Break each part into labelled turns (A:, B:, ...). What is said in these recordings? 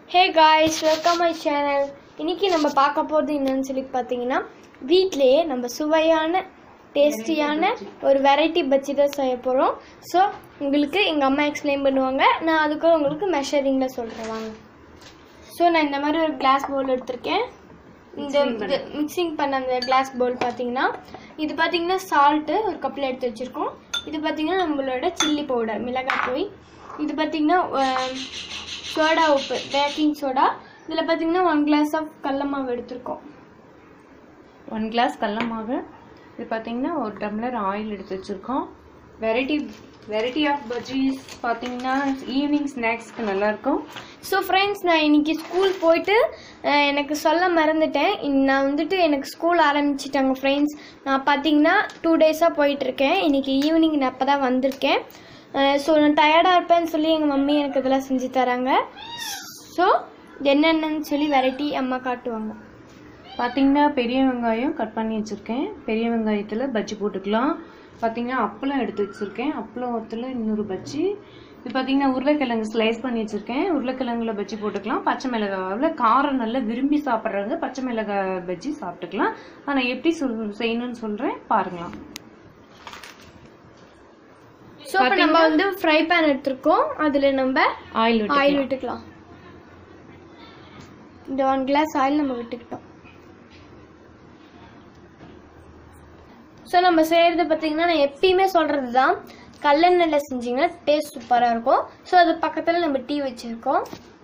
A: Hey guys welcome my channel இன்னைக்கு நம்ம பார்க்க போகிறது என்னன்னு சொல்லி பார்த்தீங்கன்னா வீட்டிலேயே நம்ம சுவையான டேஸ்டியான ஒரு வெரைட்டி பஜ்ஜி தான் செய்ய போகிறோம் ஸோ உங்களுக்கு எங்கள் அம்மா எக்ஸ்பிளைன் பண்ணுவாங்க நான் அதுக்கு உங்களுக்கு மெஷரிங்கில் சொல்கிறேன் வாங்க ஸோ நான் இந்த மாதிரி ஒரு கிளாஸ் பவுல் எடுத்திருக்கேன் இந்த மிக்சிங் பண்ண அந்த கிளாஸ் பவுல் பார்த்தீங்கன்னா இது பார்த்தீங்கன்னா சால்ட்டு ஒரு கப்பில் எடுத்து வச்சுருக்கோம் இது பார்த்தீங்கன்னா நம்மளோட சில்லி பவுடர் மிளகாய் பொய் இது பார்த்தீங்கன்னா சோடா உப்பு பேக்கிங் சோடா இதில் பார்த்தீங்கன்னா ஒன் கிளாஸ் ஆஃப் கடல மாவு எடுத்திருக்கோம்
B: ஒன் கிளாஸ் கடல மாவு இது பார்த்தீங்கன்னா ஒரு டம்ளர் ஆயில் எடுத்து வச்சுருக்கோம் வெரைட்டி வெரைட்டி ஆஃப் பஜ்ஜீஸ் பார்த்தீங்கன்னா ஈவினிங் ஸ்நாக்ஸ்க்கு நல்லாயிருக்கும்
A: ஸோ ஃப்ரெண்ட்ஸ் நான் இன்னைக்கு ஸ்கூல் போயிட்டு அஹ், எனக்கு சொல்ல மறந்துட்டேன் இன் நான் வந்துட்டு எனக்கு ஸ்கூல் ஆரம்பிச்சிட்டாங்க ஃப்ரெண்ட்ஸ் நான் பார்த்தீங்கன்னா டூ டேஸாக போயிட்டுருக்கேன் இன்னைக்கு ஈவினிங் நான் அப்போ தான் வந்திருக்கேன் ஸோ நான் டயர்டாக இருப்பேன்னு சொல்லி எங்கள் மம்மி எனக்கு இதெல்லாம் செஞ்சு தராங்க ஸோ என்னென்னு சொல்லி வெரைட்டி அம்மா காட்டுவாங்க
B: பார்த்தீங்கன்னா பெரிய வெங்காயம் கட் பண்ணி வச்சுருக்கேன் பெரிய வெங்காயத்தில் பஜ்ஜி போட்டுக்கலாம் பார்த்தீங்கன்னா அப்பளம் எடுத்து வச்சுருக்கேன் அப்பளத்தில் இன்னொரு பஜ்ஜி இது பார்த்தீங்கன்னா உருளைக்கிழங்கு ஸ்லைஸ் பண்ணி வச்சுருக்கேன் உருளைக்கிழங்குல பஜ்ஜி போட்டுக்கலாம் பச்சை மிளகாவில் காரம் நல்லா விரும்பி சாப்பிட்றவங்க பச்சை மிளகாய் பஜ்ஜி சாப்பிட்டுக்கலாம் ஆனால் எப்படி சொல் செய்யணும்னு சொல்கிறேன் பாருங்களாம்
A: ஸோ இப்போ நம்ம வந்து ஃப்ரை பேன் எடுத்திருக்கோம் அதில் நம்ம
B: ஆயில் விட்டு
A: ஆயில் விட்டுக்கலாம் இந்த ஒன் கிளாஸ் ஆயில் நம்ம விட்டுக்கிட்டோம் ஸோ நம்ம செய்கிறது பார்த்தீங்கன்னா நான் எப்பயுமே சொல்கிறது தான் கல்லெண்ணெயில் செஞ்சிங்கன்னா டேஸ்ட் சூப்பராக இருக்கும் ஸோ அது பக்கத்தில் நம்ம டீ வச்சுருக்கோம்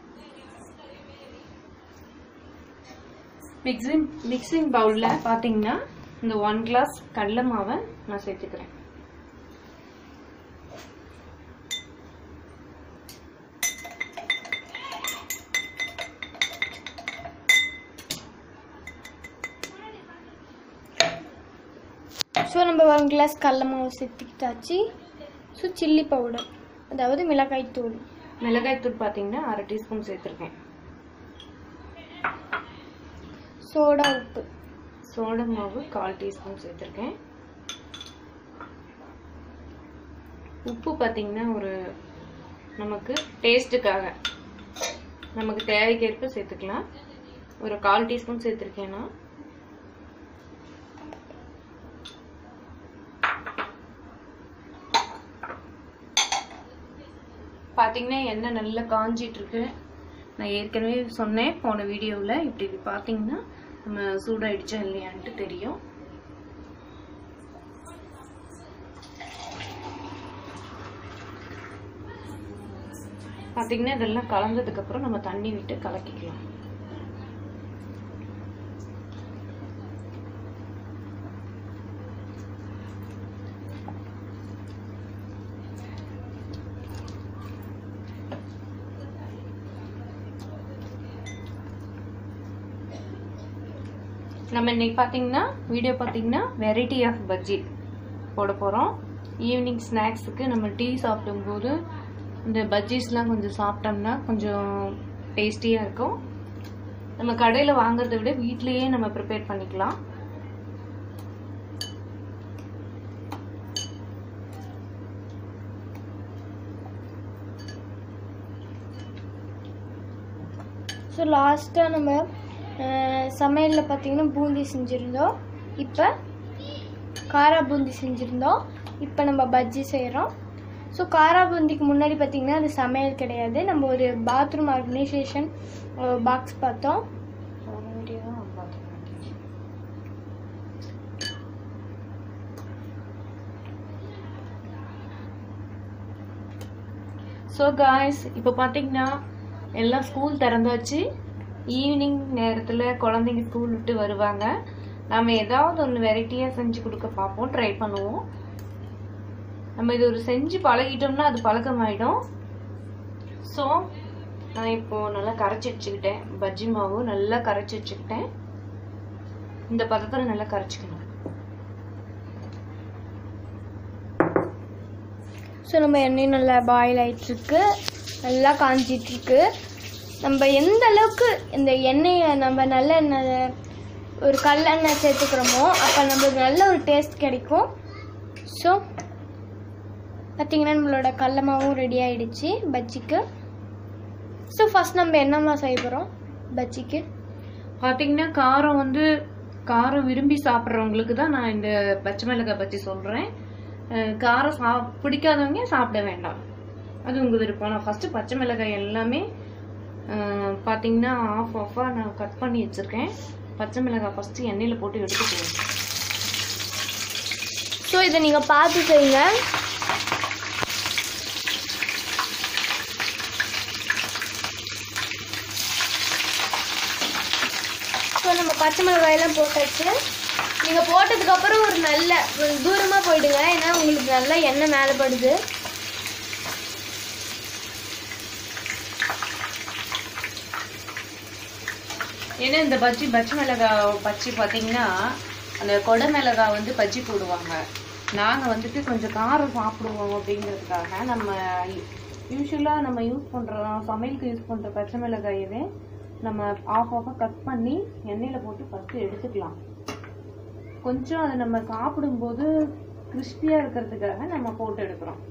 B: மிக்சிங் மிக்சிங் பவுலில் பார்த்தீங்கன்னா இந்த ஒன் கிளாஸ் கடலை மாவை நான் சேர்த்துக்கிறேன்
A: ஸோ நம்ம ஒன் கிளாஸ் கடல மாவு சேர்த்துக்கிட்டாச்சு ஸோ சில்லி பவுடர் அதாவது மிளகாய் தூள்
B: மிளகாய்த்தூள் பார்த்தீங்கன்னா அரை டீஸ்பூன் சேர்த்துருக்கேன்
A: சோடா உப்பு
B: சோள மாவு கால் டீஸ்பூன் சேர்த்துருக்கேன் உப்பு பார்த்தீங்கன்னா ஒரு நமக்கு டேஸ்ட்டுக்காக நமக்கு தேவைக்கேற்ப சேர்த்துக்கலாம் ஒரு கால் டீஸ்பூன் சேர்த்துருக்கேன்னா பார்த்தீங்கன்னா எண்ணெய் நல்லா காஞ்சிட்டு இருக்கு நான் ஏற்கனவே சொன்னேன் போன வீடியோவில் இப்படி பார்த்தீங்கன்னா நம்ம சூடாயிடுச்சா இல்லையான்ட்டு தெரியும் பார்த்தீங்கன்னா இதெல்லாம் கலந்ததுக்கு அப்புறம் நம்ம தண்ணி விட்டு கலக்கிக்கலாம் நம்ம இன்னைக்கு பார்த்தீங்கன்னா வீடியோ பார்த்தீங்கன்னா வெரைட்டி ஆஃப் பஜ்ஜி போட போகிறோம் ஈவினிங் ஸ்நாக்ஸுக்கு நம்ம டீ சாப்பிடும்போது இந்த பஜ்ஜீஸ்லாம் கொஞ்சம் சாப்பிட்டோம்னா கொஞ்சம் டேஸ்டியாக இருக்கும் நம்ம கடையில் வாங்குறதை விட வீட்லேயே நம்ம ப்ரிப்பேர் பண்ணிக்கலாம்
A: ஸோ லாஸ்ட்டாக நம்ம சமையலில் பார்த்தீங்கன்னா பூந்தி செஞ்சுருந்தோம் இப்போ காரா பூந்தி செஞ்சுருந்தோம் இப்போ நம்ம பஜ்ஜி செய்கிறோம் ஸோ காரா பூந்திக்கு முன்னாடி பார்த்தீங்கன்னா அது சமையல் கிடையாது நம்ம ஒரு பாத்ரூம் ஆர்கனைசேஷன் பாக்ஸ் பார்த்தோம்
B: ஸோ காய்ஸ் இப்போ பார்த்தீங்கன்னா எல்லாம் ஸ்கூல் திறந்தாச்சு ஈவினிங் நேரத்தில் குழந்தைங்க ஸ்கூல் விட்டு வருவாங்க நம்ம ஏதாவது ஒன்று வெரைட்டியாக செஞ்சு கொடுக்க பார்ப்போம் ட்ரை பண்ணுவோம் நம்ம இது ஒரு செஞ்சு பழகிட்டோம்னா அது பழக்கமாயிடும் ஸோ நான் இப்போ நல்லா கரைச்சி வச்சுக்கிட்டேன் பஜ்ஜி மாவு நல்லா கரைச்சி வச்சுக்கிட்டேன் இந்த பதத்தில் நல்லா கரைச்சிக்கணும்
A: ஸோ நம்ம எண்ணெய் நல்லா பாயில் ஆயிட்டுருக்கு நல்லா காஞ்சிட்ருக்கு நம்ம எந்த அளவுக்கு இந்த எண்ணெயை நம்ம நல்ல எண்ணெய் ஒரு கல்லெண்ணெய் சேர்த்துக்கிறோமோ அப்போ நம்மளுக்கு நல்ல ஒரு டேஸ்ட் கிடைக்கும் ஸோ பார்த்தீங்கன்னா நம்மளோட கடல மாவும் ரெடி ஆயிடுச்சு பஜ்ஜிக்கு ஸோ ஃபர்ஸ்ட் நம்ம என்னம்மா செய்ய போகிறோம் பஜ்ஜிக்கு
B: பார்த்தீங்கன்னா காரம் வந்து காரம் விரும்பி சாப்பிட்றவங்களுக்கு தான் நான் இந்த பச்சை மிளகாய் பற்றி சொல்கிறேன் காரம் சா பிடிக்காதவங்க சாப்பிட வேண்டாம் அது உங்கள் விருப்பம் நான் ஃபஸ்ட்டு பச்சை மிளகாய் எல்லாமே அஹ், பார்த்தீங்கன்னா ஆஃப் ஆஃபாக நான் கட் பண்ணி வச்சுருக்கேன் பச்சை மிளகாய் ஃபஸ்ட்டு எண்ணெயில் போட்டு எடுத்துக்குவோம்
A: ஸோ இதை நீங்கள் பார்த்து செய்யுங்க ஸோ நம்ம பச்சை மிளகாயெல்லாம் போட்டாச்சு நீங்கள் போட்டதுக்கப்புறம் ஒரு நல்ல ஒரு தூரமாக போயிடுங்க ஏன்னா உங்களுக்கு நல்லா எண்ணெய் மேலே படுது
B: ஏன்னா இந்த பஜ்ஜி பச்சை மிளகாய் பஜ்ஜி பார்த்தீங்கன்னா அந்த கொடை மிளகாய் வந்து பஜ்ஜி போடுவாங்க நாங்கள் வந்துட்டு கொஞ்சம் காரம் சாப்பிடுவோம் அப்படிங்கிறதுக்காக நம்ம யூஸ்வலாக நம்ம யூஸ் பண்ணுறோம் சமையலுக்கு யூஸ் பண்ணுற பச்சை மிளகாயவே நம்ம ஆஃப் ஆஃபாக கட் பண்ணி எண்ணெயில் போட்டு ஃபஸ்ட்டு எடுத்துக்கலாம் கொஞ்சம் அதை நம்ம சாப்பிடும்போது கிறிஸ்பியாக இருக்கிறதுக்காக நம்ம போட்டு எடுக்கிறோம்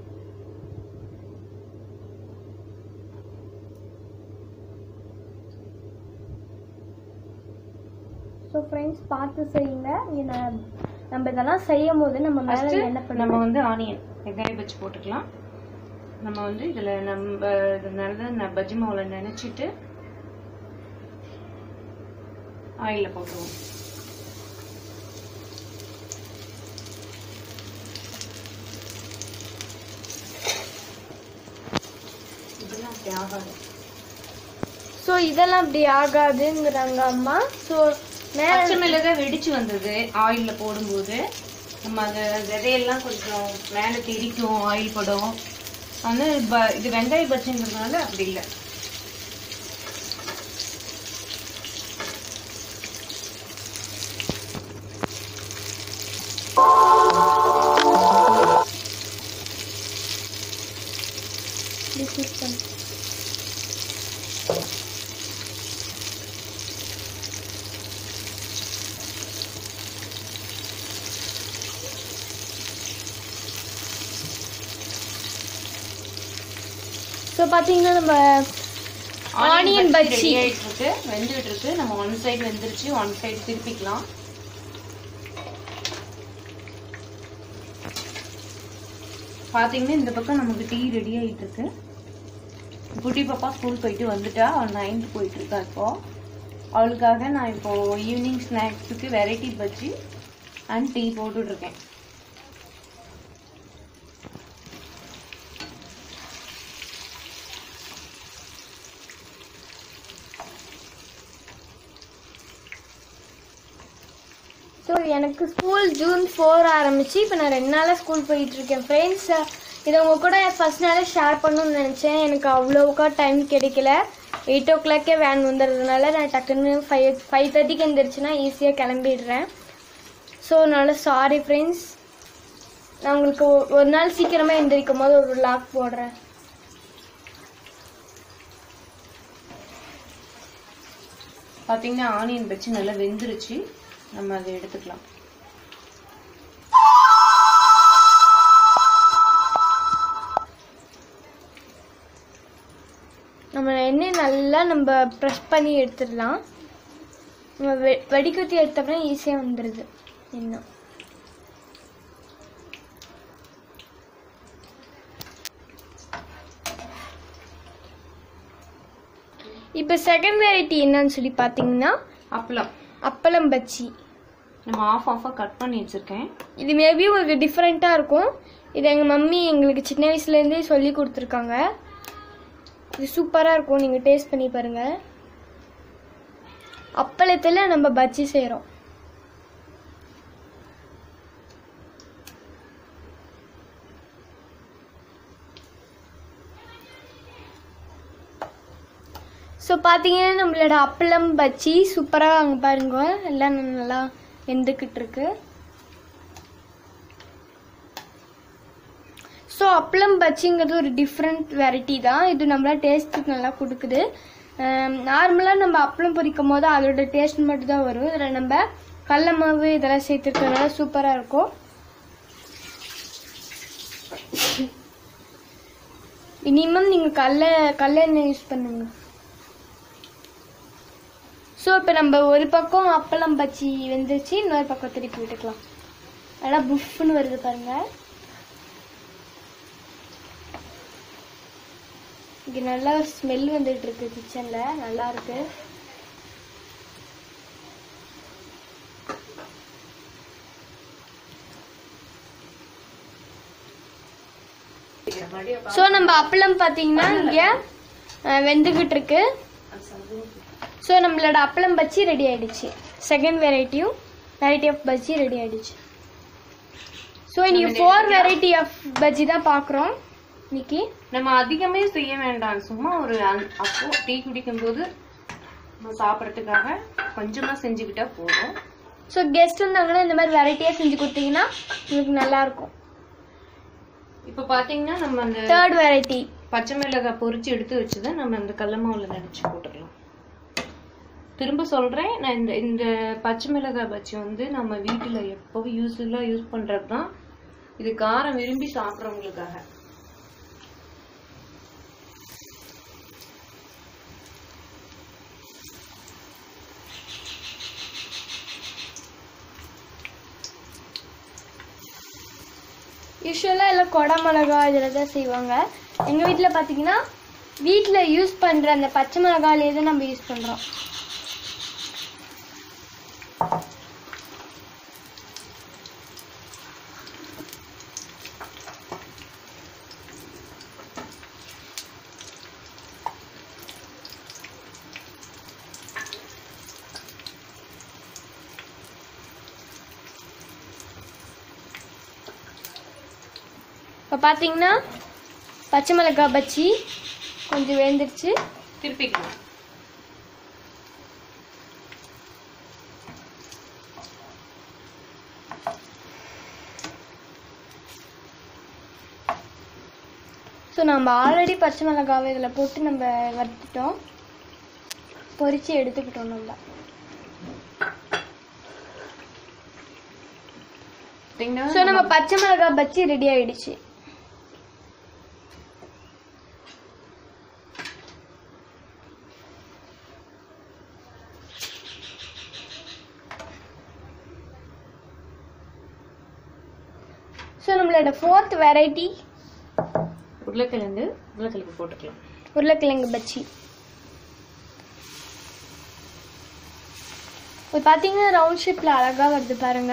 A: ஸோ ஃப்ரெண்ட்ஸ் பார்த்து செய்யுங்க இங்கே நான் நம்ம இதெல்லாம் செய்யும் போது நம்ம மேலே
B: ஃபஸ்ட்டு
A: என்ன
B: நம்ம
A: பண்ணுவோம்
B: வந்து ஆனியன் வெங்காயம் பஜ்ஜி போட்டுக்கலாம் நம்ம வந்து இதில் நம்ம இது நல்லா ந- பஜ்ஜி மாவில் நினச்சிட்டு ஆயிலில் போட்டுருவோம் இதெல்லாம் அப்படி ஆகாது
A: ஸோ இதெல்லாம் அப்படி ஆகாதுங்கிறாங்க அம்மா ஸோ மேலே
B: பச்சை மிளகாய் வெடிச்சு வந்தது ஆயில்ல போடும்போது நம்ம அந்த விதையெல்லாம் கொஞ்சம் மேலே தெரிக்கும் ஆயில் படும் ஆனால் ப- இது வெங்காய பச்சைங்கிறதுனால அப்படி இல்லை
A: டிஸ்மிஸ் பண்ணு ஸோ பார்த்தீங்கன்னா நம்ம ஆனியன் பஜ்ஜி
B: ரெடி ஆயிட்டு இருக்கு வெந்துகிட்டு இருக்கு நம்ம ஒன் சைடு வெந்துருச்சு ஒன் சைடு திருப்பிக்கலாம் பாத்தீங்கன்னா இந்த பக்கம் நமக்கு டீ ரெடி ஆயிட்டு இருக்கு குட்டி பாப்பா ஸ்கூல் போயிட்டு வந்துட்டா அவள் நைன்த் போயிட்டு இருக்கா இப்போ அவளுக்காக நான் இப்போ ஈவினிங் ஸ்நாக்ஸுக்கு வெரைட்டி பஜ்ஜி அண்ட் டீ போட்டுட்டு இருக்கேன்
A: ஸோ எனக்கு ஸ்கூல் ஜூன் ஃபோர் ஆரம்பிச்சு இப்போ நான் ரெண்டு நாளாக ஸ்கூல் போயிட்டு இருக்கேன் ஃப்ரெண்ட்ஸ் இதை உங்க கூட ஃபர்ஸ்ட் நாளே ஷேர் பண்ணணும்னு நினச்சேன் எனக்கு அவ்வளோவுக்கா டைம் கிடைக்கல எயிட் ஓ கிளாக்கே வேன் வந்துடுறதுனால நான் டக்குன்னு ஃபைவ் ஃபைவ் தேர்ட்டிக்கு எழுந்திரிச்சுன்னா ஈஸியாக கிளம்பிடுறேன் ஸோ அதனால சாரி ஃப்ரெண்ட்ஸ் நான் உங்களுக்கு ஒ- ஒரு நாள் சீக்கிரமாக எந்திரிக்கும் போது ஒரு லாக் போடுறேன்
B: பாத்தீங்கன்னா ஆனியன் பஜ்ஜி நல்லா வெந்துருச்சு நம்ம அதை எடுத்துக்கலாம்
A: நம்ம எண்ணெய் நல்லா நம்ம ப்ரெஸ் பண்ணி எடுத்துடலாம் நம்ம வெ வடிகட்டி எடுத்தோம்னா ஈஸியாக வந்துடுது எண்ணெய் இப்போ செகண்ட் வெரைட்டி என்னன்னு சொல்லி பார்த்தீங்கன்னா
B: அப்பளம்
A: அப்பளம் பச்சி
B: நம்ம ஆஃப் ஆஃபாக கட் பண்ணி வச்சிருக்கேன்
A: இது மேபி உங்களுக்கு டிஃப்ரெண்ட்டாக இருக்கும் இது எங்கள் மம்மி எங்களுக்கு சின்ன வயசுலேருந்தே சொல்லி கொடுத்துருக்காங்க இது சூப்பராக இருக்கும் நீங்கள் டேஸ்ட் பண்ணி பாருங்கள் அப்பளத்தில் நம்ம பஜ்ஜி செய்கிறோம் ஸோ பார்த்தீங்கன்னா நம்மளோட அப்பளம் பஜ்ஜி சூப்பராக அங்கே பாருங்க எல்லாம் நல்லா வெந்துக்கிட்டு இருக்கு ஸோ அப்பளம் பஜ்ஜிங்கிறது ஒரு டிஃப்ரெண்ட் வெரைட்டி தான் இது நம்மளா டேஸ்ட்டுக்கு நல்லா கொடுக்குது நார்மலாக நம்ம அப்பளம் பொரிக்கும் போது அதோட டேஸ்ட் மட்டும் தான் வரும் இதில் நம்ம கடல மாவு இதெல்லாம் சேர்த்துருக்கறதுனால சூப்பராக இருக்கும் மினிமம் நீங்கள் கடல கடல எண்ணெய் யூஸ் பண்ணுங்க ஸோ இப்போ நம்ம ஒரு பக்கம் அப்பளம் பச்சி வெந்துருச்சு இன்னொரு பக்கம் திருப்பி விட்டுக்கலாம் நல்லா புஃப்னு வருது பாருங்க இங்கே நல்லா ஸ்மெல் வந்துட்டு இருக்கு கிச்சனில் நல்லா இருக்கு ஸோ நம்ம அப்பளம் பார்த்தீங்கன்னா இங்கே வெந்துக்கிட்டு இருக்கு ஸோ நம்மளோட அப்பளம் பச்சி ரெடி ஆயிடுச்சு செகண்ட் வெரைட்டியும் வெரைட்டி ஆஃப் பஜ்ஜி ரெடி ஆயிடுச்சு ஸோ இன்னைக்கு ஃபோர் வெரைட்டி ஆஃப் பஜ்ஜி தான் பார்க்குறோம் இன்னைக்கு
B: நம்ம அதிகமே செய்ய வேண்டாம் சும்மா ஒரு அந்- அப்போ டீ குடிக்கும் போது நம்ம சாப்பிட்றதுக்காக கொஞ்சமா செஞ்சுக்கிட்டா போதும்
A: ஸோ கெஸ்ட் வந்தாங்கன்னா இந்த மாதிரி வெரைட்டியாக செஞ்சு கொடுத்தீங்கன்னா உங்களுக்கு நல்லா இருக்கும்
B: இப்போ பாத்தீங்கன்னா நம்ம அந்த
A: தேர்ட் வெரைட்டி
B: பச்சை மிளகாய் பொரிச்சு எடுத்து வச்சதை நம்ம அந்த கடல மாவுல நடிச்சு போட்டுடலாம் திரும்ப சொல்றேன் நான் இந்த இந்த பச்சை மிளகாய் பச்சி வந்து நம்ம வீட்டுல எப்பவும் யூஸ்ஃபுல்லா யூஸ் பண்றது தான் இது காரம் விரும்பி சாப்பிட்றவங்களுக்காக
A: யூஸ்வலாக எல்லாம் கொடை மிளகா இதில் தான் செய்வாங்க எங்கள் வீட்டில் பார்த்தீங்கன்னா வீட்டில் யூஸ் பண்ணுற அந்த பச்சை மிளகாலே தான் நம்ம யூஸ் பண்ணுறோம் இப்போ பார்த்தீங்கன்னா பச்சை மிளகாய் பச்சி கொஞ்சம் வெந்துருச்சு
B: திருப்பிக்கலாம்
A: ஸோ நம்ம ஆல்ரெடி பச்சை மிளகாவை இதில் போட்டு நம்ம வறுத்துட்டோம் பொரிச்சு எடுத்துக்கிட்டோம் நம்ம
B: பார்த்தீங்கன்னா
A: ஸோ நம்ம பச்சை மிளகாய் பச்சி ரெடி ஆயிடுச்சு ஸோ நம்மளோட ஃபோர்த் வெரைட்டி
B: உருளைக்கிழங்கு உருளைக்கிழங்கு போட்டுக்கலாம்
A: உருளைக்கிழங்கு பச்சி இப்போ பார்த்தீங்கன்னா ரவுண்ட் ஷேப்பில் அழகாக வருது பாருங்க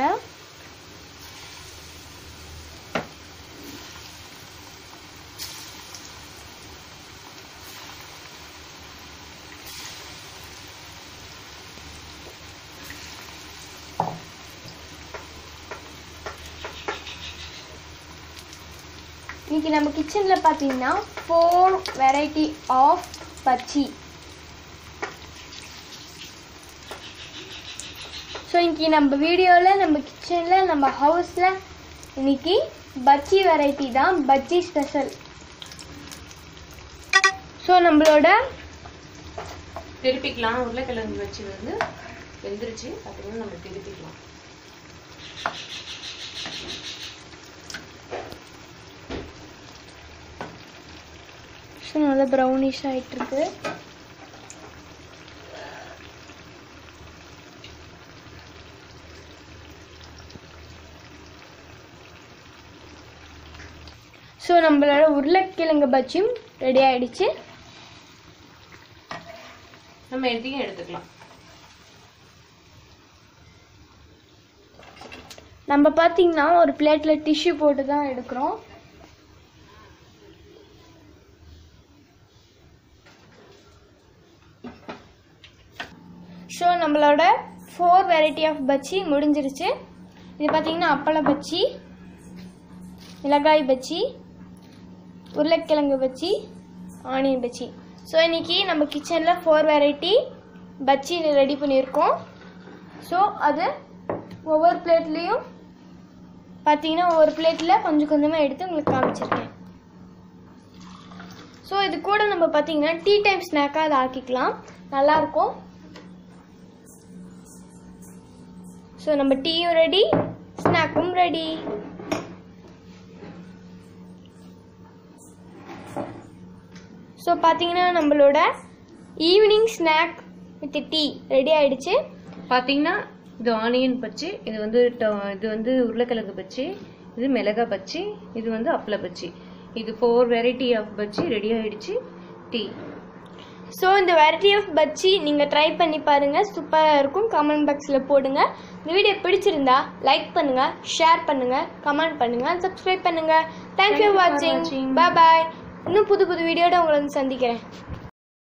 A: இன்னைக்கு நம்ம கிச்சனில் பார்த்தீங்கன்னா ஃபோர் வெரைட்டி ஆஃப் பச்சி ஸோ இன்னைக்கு நம்ம வீடியோவில் நம்ம கிச்சனில் நம்ம ஹவுஸில் இன்னைக்கு பச்சி வெரைட்டி தான் பச்சி ஸ்பெஷல் ஸோ நம்மளோட
B: திருப்பிக்கலாம் உருளைக்கிழங்கு வச்சு வந்து வெந்துருச்சு பார்த்தீங்கன்னா நம்ம திருப்பிக்கலாம்
A: ஸோ நல்லா ப்ரௌனிஷ் ஆகிட்டுருக்கு ஸோ நம்மளோட உருளைக்கிழங்கு பஜ்ஜியும் ரெடி ஆயிடுச்சு
B: நம்ம எதையும் எடுத்துக்கலாம்
A: நம்ம பார்த்தீங்கன்னா ஒரு பிளேட்டில் டிஷ்யூ போட்டு தான் எடுக்கிறோம் ஸோ நம்மளோட ஃபோர் வெரைட்டி ஆஃப் பச்சி முடிஞ்சிருச்சு இது பார்த்தீங்கன்னா அப்பள பச்சி மிளகாய் பச்சி உருளைக்கிழங்கு பச்சி ஆனியன் பச்சி ஸோ இன்னைக்கு நம்ம கிச்சனில் ஃபோர் வெரைட்டி பச்சி ரெடி பண்ணியிருக்கோம் ஸோ அது ஒவ்வொரு பிளேட்லேயும் பார்த்தீங்கன்னா ஒவ்வொரு பிளேட்டில் கொஞ்சம் கொஞ்சமாக எடுத்து உங்களுக்கு காமிச்சிருக்கேன் ஸோ இது கூட நம்ம பார்த்தீங்கன்னா டீ டைம் ஸ்நாக்காக அதை ஆக்கிக்கலாம் நல்லாயிருக்கும் ஸோ நம்ம டீயும் ரெடி ஸ்நாக்கும் ரெடி ஸோ பார்த்தீங்கன்னா நம்மளோட evening snack with tea ready ஆயிடுச்சு
B: பார்த்தீங்கன்னா இது ஆனியன் பச்சி இது வந்து ட- இது வந்து உருளைக்கிழங்கு பச்சி இது மிளகாய் பச்சி இது வந்து அப்பள பச்சி இது ஃபோர் வெரைட்டி ஆஃப் பச்சி ரெடி ஆயிடுச்சு டீ
A: ஸோ இந்த வெரைட்டி ஆஃப் பஜ்ஜி நீங்கள் ட்ரை பண்ணி பாருங்கள் சூப்பராக இருக்கும் கமெண்ட் பாக்ஸில் போடுங்க இந்த வீடியோ பிடிச்சிருந்தா லைக் பண்ணுங்கள் ஷேர் பண்ணுங்கள் கமெண்ட் பண்ணுங்கள் சப்ஸ்கிரைப் பண்ணுங்கள் தேங்க்யூ
B: Thank you for
A: வாட்சிங்
B: watching.
A: பாய் பாய் இன்னும் புது புது வீடியோட உங்களை வந்து சந்திக்கிறேன்